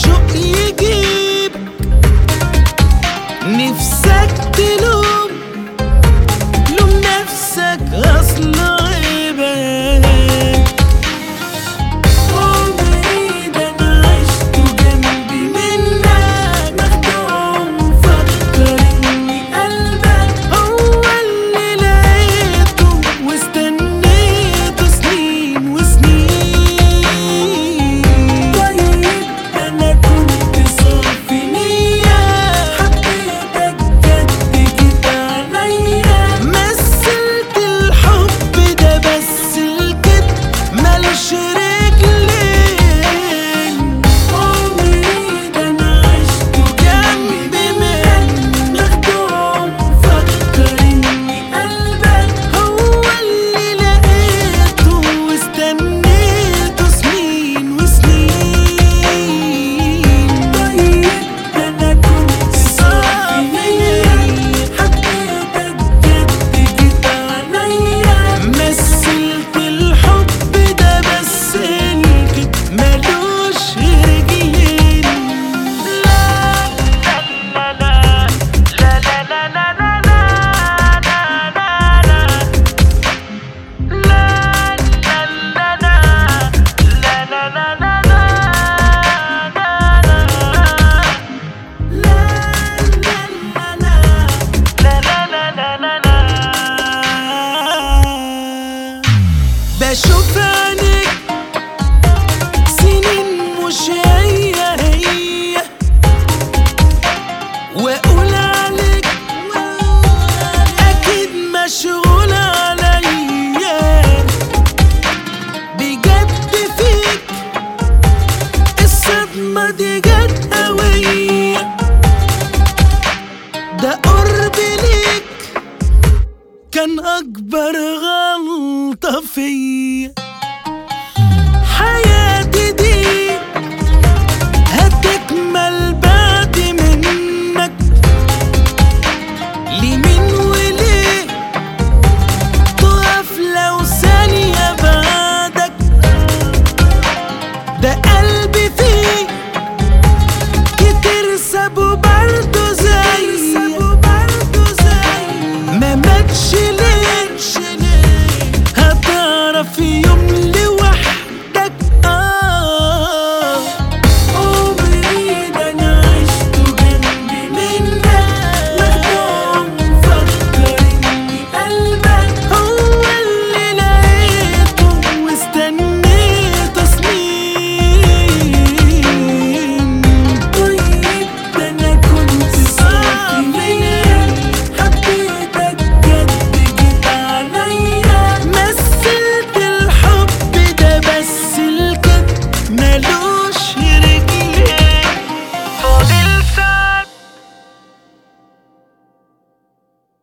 الشوق يجيب نفسك تلوم لوم نفسك اصل عيبك عمري ده انا عشته جنبي منك مخدوم فكر اني قلبك هو اللي لقيته واستنيته سنين وسنين طيب انا كنت صافي نية حبيتك جد كده عليا مثلت الحب ده بس الكدب ملوش رجلين عمري ده انا عشته جنبي من مخدوم فكر اني قلبك هو اللي لقيته واستنيته سنين وسنين طيب انا كنت صافي حبيتك جد كده عليا مثلت الحب ده بس الكدب ملوش رجلين لا لا لا لا لا لا لا لا لا لا لا لا لا لا لا لا بشوف عينيك سنين مش هي هي واقول عليك اكيد مشغول عليا بجد فيك الصدمة دي جت قوية ده قرب ليك كان أكبر غلطة فيا